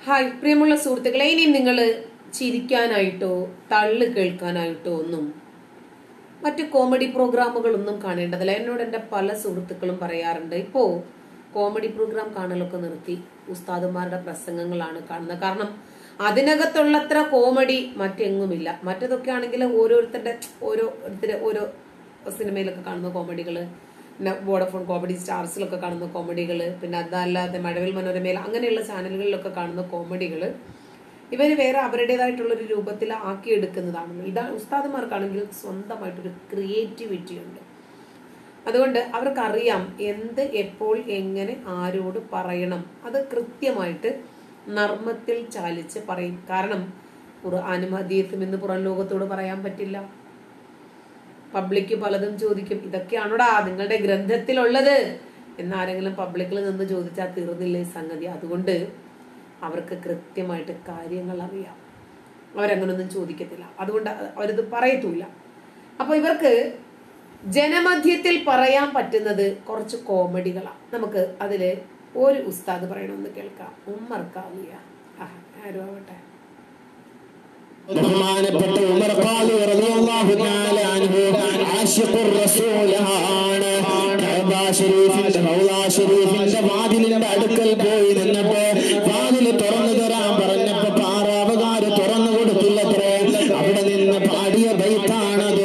Hi പ്രിയമുള്ള സുഹൃത്തുക്കളെ ഇനി നിങ്ങൾ ചിരിക്കാനായിട്ടോ തള്ളു കേൾക്കാനായിട്ടോ ഒന്നും മറ്റ് കോമഡി പ്രോഗ്രാമുകളൊന്നും കാണേണ്ടതില്ല എന്നോട് എൻ്റെ പല സുഹൃത്തുക്കളും പറയാറുണ്ട് ഇപ്പോ കോമഡി പ്രോഗ്രാം കാണലൊക്കെ നിർത്തി ഉസ്താദുമാരുടെ പ്രസംഗങ്ങളാണ് കാണുന്നത് കാരണം അതിനകത്തുള്ളത്ര കോമഡി മറ്റെങ്ങുമില്ല മറ്റതൊക്കെ ആണെങ്കിൽ ഓരോരുത്തരുടെ ഓരോരുത്തരുടെ ഓരോ സിനിമയിലൊക്കെ കാണുന്ന കോമഡികള് പിന്നെ വോഡഫോൺ കോമഡി സ്റ്റാർസിലൊക്കെ കാണുന്ന കോമഡികൾ പിന്നെ അതല്ലാതെ മഴവിൽ മനോരമയിൽ അങ്ങനെയുള്ള ചാനലുകളിലൊക്കെ കാണുന്ന കോമഡികൾ ഇവർ വേറെ അവരുടേതായിട്ടുള്ള ഒരു രൂപത്തിൽ ആക്കിയെടുക്കുന്നതാണ് ഇതാ ഉസ്താദുമാർക്കാണെങ്കിൽ സ്വന്തമായിട്ടൊരു ക്രിയേറ്റിവിറ്റി ഉണ്ട് അതുകൊണ്ട് അവർക്കറിയാം എന്ത് എപ്പോൾ എങ്ങനെ ആരോട് പറയണം അത് കൃത്യമായിട്ട് നർമ്മത്തിൽ ചാലിച്ച് പറയും കാരണം ഖുർആാനും ഹദീസും ഇന്ന് പുറം ലോകത്തോട് പറയാൻ പറ്റില്ല പബ്ലിക്ക് പലതും ചോദിക്കും ഇതൊക്കെയാണോടാ നിങ്ങളുടെ ഗ്രന്ഥത്തിലുള്ളത് എന്നാരെങ്കിലും പബ്ലിക്കിൽ നിന്ന് ചോദിച്ചാൽ തീർന്നില്ലേ ഈ സംഗതി അതുകൊണ്ട് അവർക്ക് കൃത്യമായിട്ട് കാര്യങ്ങൾ അറിയാം അവരങ്ങനൊന്നും ചോദിക്കത്തില്ല അതുകൊണ്ട് അവരിത് പറയത്തൂല അപ്പൊ ഇവർക്ക് ജനമധ്യത്തിൽ പറയാൻ പറ്റുന്നത് കുറച്ച് കോമഡികളാണ് നമുക്ക് അതില് ഒരു ഉസ്താദ് പറയണമെന്ന് കേൾക്കാം ഉമ്മർ കാവിയ ആരും ആവട്ടെ ബഹുമാനപ്പെട്ട ഉമർ ഖാലി റളിയല്ലാഹു തആല അൻഹു ആശിഖുർ റസൂലാണ് കഅബ ശരീഫിന്റെ റൗള ശരീഫിന്റെ വാതിലിന്റെ അടുക്കൽ പോയി നിന്നപ്പോ വാതിൽ തുറന്നു തരാൻ പറഞ്ഞപ്പോ പാറാവുകാര് തുറന്നു കൊടുത്തില്ലത്രേ അവിടെ നിന്ന് പാടിയ ബൈത്താണത്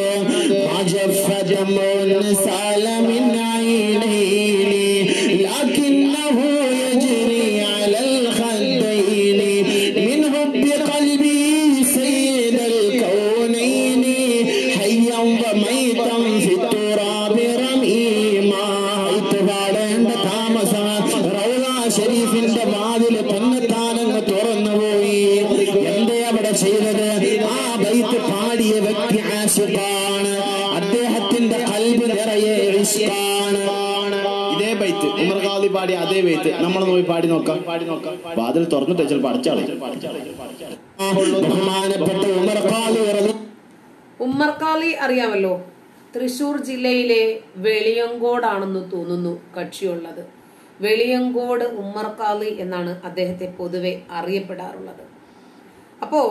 لكنه يجري على الخدين من حب قلبي سيد الكونين حيا وميتا في التراب رميما ഇട്ടുപാടേണ്ട താമസം റൗള ഷരീഫിന്റെ വാതിൽ തന്നെത്താനങ്ങ് തുറന്നുപോയി എന്തേ അവിടെ ചെയ്തത് ആ ബൈത്ത് പാടിയ വ്യക്തി ആശുക്കാണ് അദ്ദേഹത്തിന്റെ കൽബ് നിറയെ ഇഷ്കാണ് ഇതേ ബൈത്ത് ഉമർ ഖാലി പാടിയ അതേ ബൈത്ത് നമ്മൾ നോക്കി പാടി നോക്കാം പാടി നോക്കാം വാതിൽ തുറന്നിട്ട് ചിലപ്പോൾ അടച്ചാളെ ബഹുമാനപ്പെട്ട ഉമർ ഖാലി റളി ഉമ്മർക്കാളി അറിയാമല്ലോ തൃശൂർ ജില്ലയിലെ വെളിയങ്കോടാണെന്ന് തോന്നുന്നു കക്ഷിയുള്ളത് വെളിയങ്കോട് ഉമ്മർക്കാളി എന്നാണ് അദ്ദേഹത്തെ പൊതുവെ അറിയപ്പെടാറുള്ളത് അപ്പോ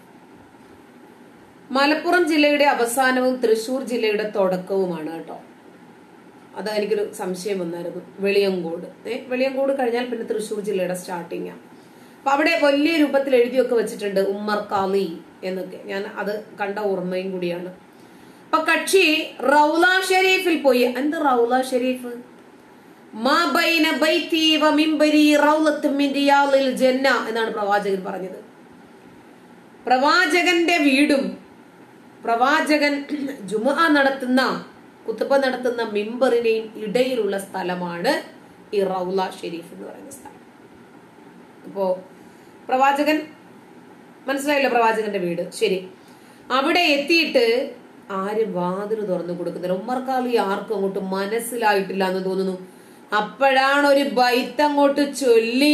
മലപ്പുറം ജില്ലയുടെ അവസാനവും തൃശൂർ ജില്ലയുടെ തുടക്കവുമാണ് കേട്ടോ അത് എനിക്കൊരു സംശയം വന്നായിരുന്നു വെളിയങ്കോട് ഏ വെളിയങ്കോട് കഴിഞ്ഞാൽ പിന്നെ തൃശൂർ ജില്ലയുടെ സ്റ്റാർട്ടിങ് അപ്പൊ അവിടെ വലിയ രൂപത്തിൽ എഴുതിയൊക്കെ വെച്ചിട്ടുണ്ട് ഉമ്മർ കാളി എന്നൊക്കെ ഞാൻ അത് കണ്ട ഓർമ്മയും കൂടിയാണ് അപ്പൊ കക്ഷി റൗല ഷെരീഫിൽ പോയി എന്ത് റൗല ഷെരീഫ് മാ ബൈന ബൈത്തി വ മിംബരി റൗലത്ത് മിൻ റിയാദിൽ ജന്ന എന്നാണ് പ്രവാചകൻ പറഞ്ഞത് പ്രവാചകന്റെ വീടും പ്രവാചകൻ ജുമ നടത്തുന്ന കുത്തുബ നടത്തുന്ന മിമ്പറിനെയും ഇടയിലുള്ള സ്ഥലമാണ് ഈ റൗല ഷെരീഫ് എന്ന് പറയുന്ന സ്ഥലം അപ്പോ പ്രവാചകൻ മനസ്സിലായില്ല പ്രവാചകന്റെ വീട് ശരി അവിടെ എത്തിയിട്ട് ആരും വാതിൽ തുറന്നു കൊടുക്കുന്നില്ല ഉമ്മർക്കാളി ആർക്കും അങ്ങോട്ട് മനസ്സിലായിട്ടില്ല എന്ന് തോന്നുന്നു അപ്പോഴാണ് ഒരു ബൈത്ത് അങ്ങോട്ട് ചൊല്ലി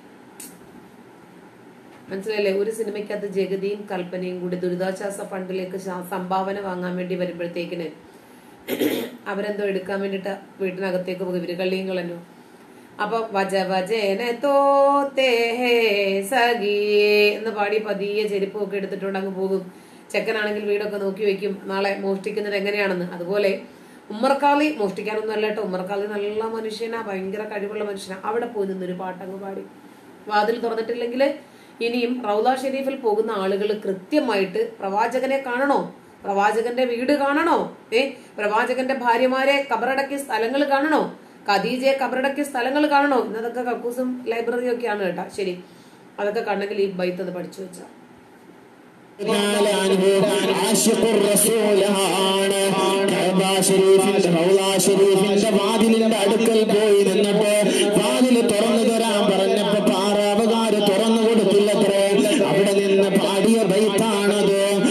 മനസ്സിലായില്ലേ ഒരു സിനിമയ്ക്കകത്ത് ജഗതിയും കൽപ്പനയും കൂടി ദുരിതാശ്വാസ ഫണ്ടിലേക്ക് ശാ- സംഭാവന വാങ്ങാൻ വേണ്ടി വരുമ്പോഴത്തേക്കിന് അവരെന്തോ എടുക്കാൻ വേണ്ടിട്ട് വീട്ടിനകത്തേക്ക് പോകും ഇവര് കള്ളിയും കളഞ്ഞു അപ്പൊ വജ വജേന തോത്തേ ഹേ സഖിയേ എന്ന് പാടി പതിയെ ചെരുപ്പും ഒക്കെ എടുത്തിട്ടുണ്ട് അങ്ങ് പോകും ചെക്കനാണെങ്കിൽ വീടൊക്കെ നോക്കി വെക്കും നാളെ മോഷ്ടിക്കുന്നത് എങ്ങനെയാണെന്ന് അതുപോലെ ഉമ്മർക്കാളി മോഷ്ടിക്കാനൊന്നും അല്ല കേട്ടോ ഉമ്മർക്കാളി നല്ല മനുഷ്യനാ ഭയങ്കര കഴിവുള്ള മനുഷ്യനാ അവിടെ പോയി നിന്നൊരു പാട്ടങ്ങ് പാടി വാതിൽ തുറന്നിട്ടില്ലെങ്കിൽ ഇനിയും റൗല ഷെരീഫിൽ പോകുന്ന ആളുകൾ കൃത്യമായിട്ട് പ്രവാചകനെ കാണണോ പ്രവാചകന്റെ വീട് കാണണോ ഏ പ്രവാചകന്റെ ഭാര്യമാരെ കബറടക്കിയ സ്ഥലങ്ങൾ കാണണോ ഖദീജയെ കബറടക്കിയ സ്ഥലങ്ങൾ കാണണോ ഇന്നതൊക്കെ കക്കൂസും ലൈബ്രറിയും ഒക്കെയാണ് കേട്ടാ ശരി അതൊക്കെ കണ്ടെങ്കിൽ ഈ ബൈത്ത് അത് പഠിച്ചു വെച്ചാ تعالى عنه عاشق الرسول ആണ് കഅബ ശരീഫിന്റെ റൗള ശരീഫിന്റെ വാതിലിന്റെ അടുക്കൽ പോയി നിന്നിട്ട് വാതിൽ തുറന്നു തരാൻ പറഞ്ഞപ്പോ പാറാവുകാര് തുറന്നു കൊടുത്തില്ലത്രേ അവിടെ നിന്ന് പാടിയ ബൈത്താണത്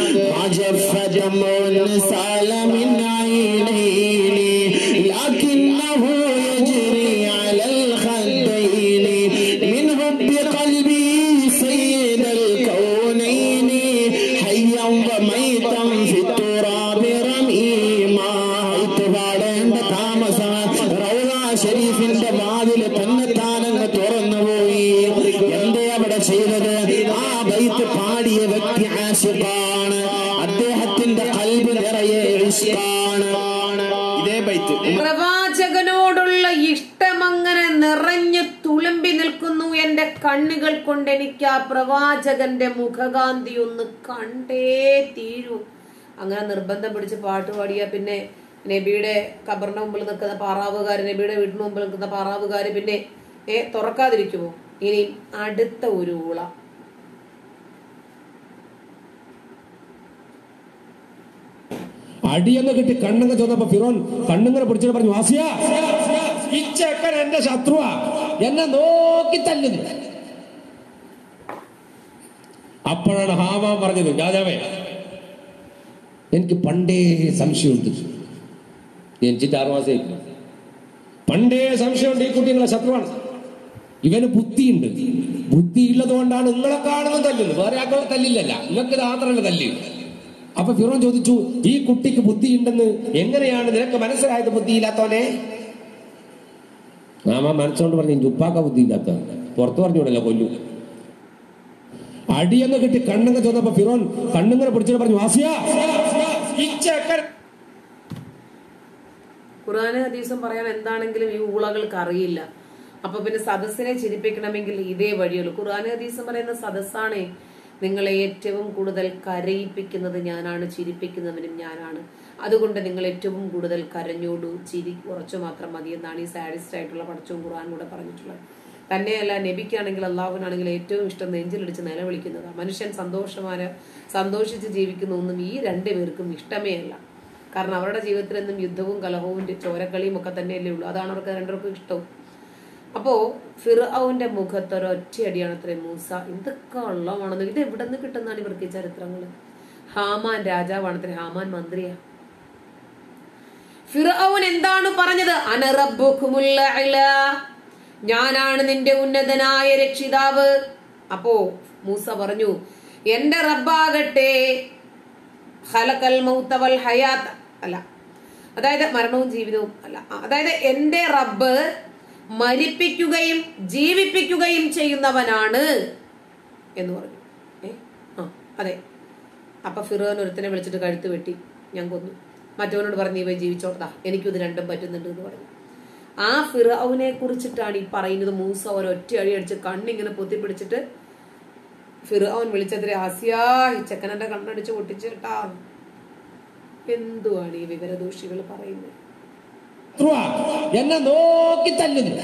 لكنه يجري على الخدين من حب قلبي سيد الكونين حيا وميتا في التراب رميما ഇട്ടുപാടേണ്ട താമസം റൗള ഷരീഫ് ചെയ്തത് ആ ബൈത്ത് പാടിയ വ്യക്തി ആശിഖാണ് അദ്ദേഹത്തിന്റെ കൽബ് നിറയെ ഇഷ്കാണ് ഇതേ ബൈത്ത് പ്രവാചകനോടുള്ള ഇഷ്ടം അങ്ങനെ നിറഞ്ഞു തുളുമ്പി നിൽക്കുന്നു എന്റെ കണ്ണുകൾ കൊണ്ട് എനിക്ക് ആ പ്രവാചകന്റെ മുഖകാന്തി ഒന്ന് കണ്ടേ തീരൂ അങ്ങനെ നിർബന്ധം പിടിച്ച് പാട്ട് പാടിയ പിന്നെ നബിയുടെ കബറിന്റെ മുമ്പിൽ നിൽക്കുന്ന പാറാവുകാര് നബിയുടെ വീടിന് മുമ്പിൽ നിൽക്കുന്ന പാറാവുകാര് പിന്നെ ഏ തുറക്കാതിരിക്കുമോ ഇനി അടുത്ത ഒരു ഊള അടിയെന്ന് കിട്ടി കണ്ണങ്ങ ചോന്നപ്പോ ഫിറോൻ കണ്ണുങ്ങനെ പിടിച്ചിട്ട് പറഞ്ഞു ആസിയ ഈ ചെക്കൻ എന്റെ ശത്രുവാ എന്നെ നോക്കി തല്ലുന്നു അപ്പോഴാണ് ഹാമാൻ പറഞ്ഞത് രാജാവേ എനിക്ക് പണ്ടേ സംശയമുണ്ട് ജനിച്ചിട്ട് ആറു മാസമായിട്ടില്ല പണ്ടേ സംശയമുണ്ട് ഈ കുട്ടി നിങ്ങളെ ശത്രുവാണ് ഇവന് ബുദ്ധിയുണ്ട് ബുദ്ധി ഉള്ളത് കൊണ്ടാണ് നിങ്ങളെ കാണുന്നത് തല്ലുന്നത് വേറെ ആക്കളെ തല്ലില്ലല്ല നിങ്ങൾക്ക് മാത്രമല്ല തല്ലി അപ്പൊ ഫിറോൻ ചോദിച്ചു ഈ കുട്ടിക്ക് ബുദ്ധിയുണ്ടെന്ന് എങ്ങനെയാണ് നിനക്ക് മനസ്സിലായത് ബുദ്ധിയില്ലാത്തവനെ നാമ മനസ്സുകൊണ്ട് പറഞ്ഞു ഉപ്പാക്ക ബുദ്ധിയില്ലാത്ത പുറത്തു പറഞ്ഞൂടല്ലോ കൊല്ലു അടിയെന്ന് കിട്ടി കണ്ണങ്ങ ചോന്നപ്പോ ഫിറോൻ കണ്ണുങ്ങനെ പിടിച്ചിട്ട് പറഞ്ഞു ആസിയ ഈ ചെക്കൻ ഖുർആാന് ഹദീസും പറയാൻ എന്താണെങ്കിലും ഈ ഊളകൾക്ക് അറിയില്ല അപ്പൊ പിന്നെ സദസ്സിനെ ചിരിപ്പിക്കണമെങ്കിൽ ഇതേ വഴിയുള്ളൂ ഖുർആാന് ഹദീസും പറയുന്ന സദസ്സാണേ നിങ്ങളെ ഏറ്റവും കൂടുതൽ കരയിപ്പിക്കുന്നത് ഞാനാണ് ചിരിപ്പിക്കുന്നവനും ഞാനാണ് അതുകൊണ്ട് നിങ്ങൾ ഏറ്റവും കൂടുതൽ കരഞ്ഞോടു ചിരി കുറച്ചു മാത്രം മതി എന്നാണ് ഈ സാഡിസ്റ്റ് ആയിട്ടുള്ള പഠിച്ചവും ഖുർആാനിലൂടെ പറഞ്ഞിട്ടുള്ളത് തന്നെയല്ല നബിക്കാണെങ്കിൽ അള്ളാഹുവിനാണെങ്കിൽ ഏറ്റവും ഇഷ്ടം നെഞ്ചിലിടിച്ച് നിലവിളിക്കുന്നതാണ് മനുഷ്യൻ സന്തോഷമായ സന്തോഷിച്ച് ജീവിക്കുന്ന ഒന്നും ഈ രണ്ടു പേർക്കും ഇഷ്ടമേ അല്ല കാരണം അവരുടെ ജീവിതത്തിൽ എന്നും യുദ്ധവും കലഹവും ചോരക്കളിയും ഒക്കെ തന്നെയല്ലേ ഉള്ളൂ അതാണ് അവർക്ക് രണ്ടുപേർക്കും ഇഷ്ടവും അപ്പോ ഫിറൌന്റെ മുഖത്ത് ഒരൊറ്റയടിയാണ് അത്രേ മൂസ ഇതൊക്കെ ഉള്ളമാണെന്ന് ഇത് എവിടെ നിന്ന് കിട്ടുന്നതാണ് ഇവർക്ക് ഈ ചരിത്രങ്ങള് ഹാമാൻ രാജാവാണ് അത്രേ ഹാമാൻ മന്ത്രിയാ ഫിറൌൻ എന്താണ് പറഞ്ഞത് അനറബുക്കുമുള്ള ഞാനാണ് നിന്റെ ഉന്നതനായ രക്ഷിതാവ് അപ്പോ മൂസ പറഞ്ഞു എന്റെ റബ്ബാകട്ടെ ഹലക്കൽ മൗത്തവൽ ഹയാത്ത് അല്ല അതായത് മരണവും ജീവിതവും അല്ല ആ, അതായത് എന്റെ റബ്ബ് മരിപ്പിക്കുകയും ജീവിപ്പിക്കുകയും ചെയ്യുന്നവനാണ് എന്ന് പറഞ്ഞു ഏ ആ അതെ അപ്പൊ ഫിറോൻ ഒരുത്തനെ വിളിച്ചിട്ട് കഴുത്ത് വെട്ടി ഞാൻ കൊന്നു മറ്റവനോട് പറഞ്ഞു ഇവ ജീവിച്ചോട്ടാ എനിക്കും ഇത് രണ്ടും പറ്റുന്നുണ്ട് എന്ന് പറഞ്ഞു ആ ഫിറൌനെ കുറിച്ചിട്ടാണ് ഈ പറയുന്നത് മൂസ ഒരൊറ്റ അടി അടിച്ച് കണ്ണിങ്ങനെ പൊത്തിപ്പിടിച്ചിട്ട് ഫിറൌൻ വിളിച്ചതിരെ ആസിയാ ഈ ചെക്കനന്റെ കണ്ണടിച്ച് പൊട്ടിച്ചേട്ടാ എന്തുവാണ് ഈ വിവരദോഷികൾ പറയുന്നത് ശത്രുവാ എന്നെ നോക്കി തല്ലുന്നു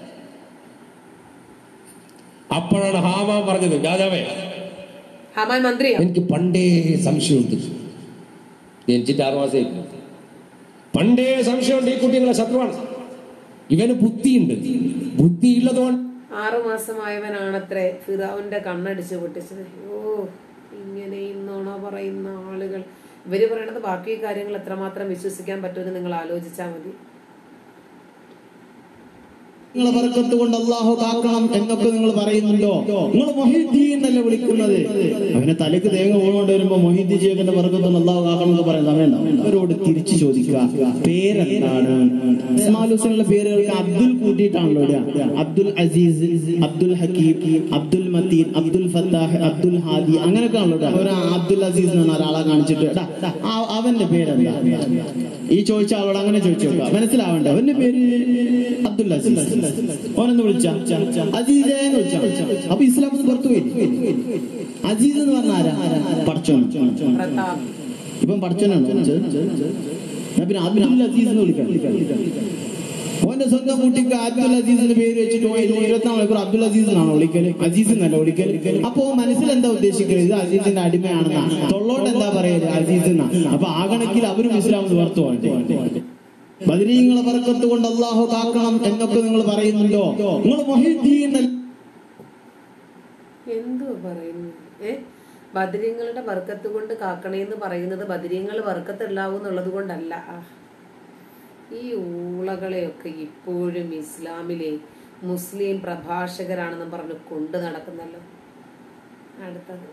അപ്പോഴാണ് ഹാമാൻ പറഞ്ഞത് രാജാവേ ഹമാൻ മന്ത്രിയാ എനിക്ക് പണ്ടേ സംശയമുണ്ട് ജനിച്ചിട്ട് ആറു മാസമായിട്ടില്ല പണ്ടേ സംശയമുണ്ട് ഈ കുട്ടി നിങ്ങളെ ശത്രുവാണ് ഇവന് ബുദ്ധിയുണ്ട് ബുദ്ധി ഉള്ളതുകൊണ്ട് ആറു മാസമായവനാണത്രേ ഫിറാവിന്റെ കണ്ണടിച്ച് പൊട്ടിച്ചത് ഓ ഇങ്ങനെ ഇന്നോണോ പറയുന്ന ആളുകൾ ഇവര് പറയണത് ബാക്കി കാര്യങ്ങൾ എത്രമാത്രം വിശ്വസിക്കാൻ പറ്റുമെന്ന് നിങ്ങൾ ആലോചിച്ചാൽ മതി നിങ്ങളെ ബർക്കത്ത് കൊണ്ട് അള്ളാഹു കാക്കണം എന്നൊക്കെ നിങ്ങൾ പറയുന്നുണ്ടോ നിങ്ങൾ മൊഹീദ്ദീൻ എന്നല്ലേ വിളിക്കുന്നത് അവനെ തലക്ക് തേങ്ങ വീണുകൊണ്ട് വരുമ്പോ മൊഹീദ്ദീൻ ചെയ്യുന്ന ബർക്കത്ത് കൊണ്ട് അള്ളാഹു കാക്കണം എന്ന് പറയാൻ സമയമുണ്ടോ അവരോട് തിരിച്ചു ചോദിക്കുക പേരെന്താണ് ഇസ്മാൽ ഹുസൈനുള്ള പേരുകൾക്ക് അബ്ദുൽ കൂട്ടിയിട്ടാണല്ലോ ഇടുക അബ്ദുൽ അസീസ് അബ്ദുൽ ഹക്കീം അബ്ദുൽ മത്തീൻ അബ്ദുൽ ഫത്താഹ് അബ്ദുൽ ഹാദി അങ്ങനെയൊക്കെ ആണല്ലോ ഇടുക. ഒരു അബ്ദുൽ അസീസ് എന്ന് പറഞ്ഞ ഒരാളെ കാണിച്ചിട്ട് എടാ, ആ- അവന്റെ പേരെന്താ ഈ ചോദിച്ച ആളോട് അങ്ങനെ ചോദിച്ചു നോക്കുക മനസ്സിലാവണ്ടേ അവന്റെ പേര് അബ്ദുൽ അസീസ് ഓനെന്ന് വിളിച്ച അസീസേ എന്ന് വിളിച്ച അപ്പൊ ഇസ്ലാം ഒന്ന് പുറത്തു പോയി അസീസ് എന്ന് പറഞ്ഞ ആരാ പടച്ചോൻ പ്രതാപ് ഇപ്പം പടച്ചോനാണ് വിളിച്ചത് ഞാൻ പിന്നെ അബ്ദുൽ അസീസ് എന്ന് വിളിക്കാം ഓന്റെ സ്വന്തം കുട്ടിക്ക് അബ്ദുൽ അസീസ് എന്ന് പേര് വെച്ചിട്ട് ഓൻ ഇരുപത്തിനാല് മണിക്കൂർ അബ്ദുൽ അസീസ് എന്നാണ് വിളിക്കല് അസീസ് എന്നല്ല വിളിക്കല് അപ്പൊ ഓൻ മനസ്സിൽ എന്താ ഉദ്ദേശിക്കുന്നത് ഇത് അസീസിന്റെ അടിമയാണെന്നാണ് തൊള്ളോട്ട് എന്താ പറയല് അസീസ് എന്നാ അപ്പൊ ആ കണക്കിൽ അവരും ഇസ്ലാം പുറത്തു പോകട്ടെ ബദരീങ്ങളെ പറക്കത്ത് കൊണ്ട് അള്ളാഹു കാക്കണം എന്നൊക്കെ നിങ്ങൾ പറയുന്നുണ്ടോ നിങ്ങൾ മൊഹീദ്ദീൻ എന്നല്ല എന്തുവാ പറയുന്നു ഏ ബദരീങ്ങളുടെ വർക്കത്ത് കൊണ്ട് കാക്കണേന്ന് പറയുന്നത് ബദരീങ്ങൾ വർക്കത്തുണ്ടാവും എന്നുള്ളത് കൊണ്ടല്ല ആ. ഈ ഊളകളെയൊക്കെ ഇപ്പോഴും ഇസ്ലാമിലെ മുസ്ലിം പ്രഭാഷകരാണെന്നും പറഞ്ഞ് കൊണ്ട് നടക്കുന്നല്ലോ അടുത്തത്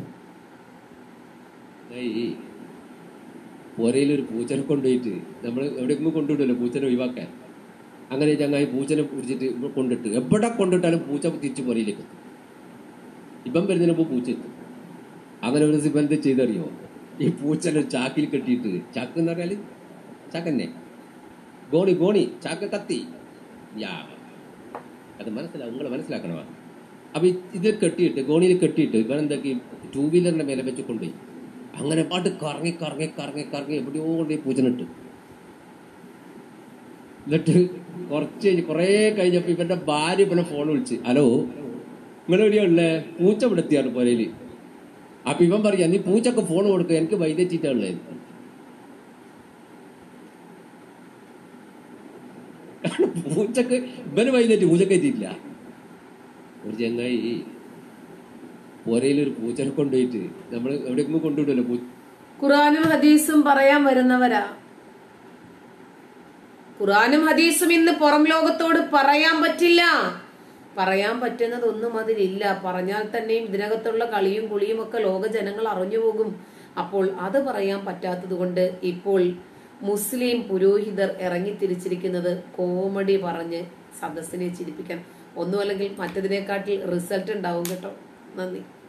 ഈ ഒരേലൊരു പൂച്ചനെ കൊണ്ടുപോയിട്ട് നമ്മൾ എവിടെയെങ്കിലും കൊണ്ടുവിടുമല്ലോ പൂച്ചനെ ഒഴിവാക്കാൻ അങ്ങനെ ചങ്ങായി പൂച്ചനെ പിടിച്ചിട്ട് ഇവിടെ കൊണ്ടിട്ട് എവിടെ കൊണ്ടിട്ടാലും പൂച്ച തിരിച്ചു പുറയിലേക്ക് എത്തും ഇപ്പം വരുന്നതിന് മുമ്പ് പൂച്ച എത്തും അങ്ങനെ ഒരു ദിവസം ഇപ്പം എന്താ ചെയ്തറിയോ ഈ പൂച്ചനെ ചാക്കിൽ കെട്ടിയിട്ട് ചാക്ക് എന്ന് പറഞ്ഞാൽ ചാക്കന്നെ ഗോണി ഗോണി ചാക്ക കത്തി യാ അത് മനസ്സിലാവും നിങ്ങൾ മനസ്സിലാക്കണോ അപ്പൊ ഇ- ഇതിൽ കെട്ടിയിട്ട് ഗോണിയിൽ കെട്ടിയിട്ട് ഇവൻ എന്താക്കി ടൂ വീലറിന്റെ മേലെ വെച്ച് കൊണ്ടുപോയി അങ്ങനെ പാട്ട് കറങ്ങി കറങ്ങി കറങ്ങി കറങ്ങി എവിടെയോ കൊണ്ട് ഈ പൂച്ചനിട്ട് എന്നിട്ട് കുറച്ച് കഴിഞ്ഞ് കുറേ കഴിഞ്ഞപ്പോ ഇവന്റെ ഭാര്യ ഇവനെ ഫോൺ വിളിച്ച് ഹലോ നിങ്ങൾ എവിടെയാ ഉള്ളേ പൂച്ച വിടെത്തിയാണ് പുരയില് അപ്പൊ ഇവൻ പറയാ നീ പൂച്ചക്ക് ഫോൺ കൊടുക്കുക എനിക്ക് വൈദ്യച്ചിട്ടാ ഉള്ളത് പൂച്ചക്ക് ഇവന് വൈദ്യറ്റ് പൂച്ചക്ക് എത്തിയിട്ടില്ല ഒരു ചങ്ങായി പുരയിൽ ഒരു പൂച്ചനെ കൊണ്ടുപോയിട്ട് നമ്മൾ എവിടെയെങ്കിലും കൊണ്ടുവിടുമല്ലോ പൂ ഖുറാനും ഹദീസും പറയാൻ വരുന്നവരാ ഖുറാനും ഹദീസും ഇന്ന് പുറം ലോകത്തോട് പറയാൻ പറ്റില്ല പറയാൻ പറ്റുന്നതൊന്നും അതിലില്ല പറഞ്ഞാൽ തന്നെയും ഇതിനകത്തുള്ള കളിയും കുളിയും ഒക്കെ ലോക ജനങ്ങൾ അറിഞ്ഞു പോകും അപ്പോൾ അത് പറയാൻ പറ്റാത്തത് കൊണ്ട് ഇപ്പോൾ മുസ്ലിം പുരോഹിതർ ഇറങ്ങി തിരിച്ചിരിക്കുന്നത് കോമഡി പറഞ്ഞ് സദസ്സിനെ ചിരിപ്പിക്കാൻ ഒന്നുമല്ലെങ്കിൽ മറ്റതിനെക്കാട്ടിൽ റിസൾട്ട് ഉണ്ടാവും കേട്ടോ നന്ദി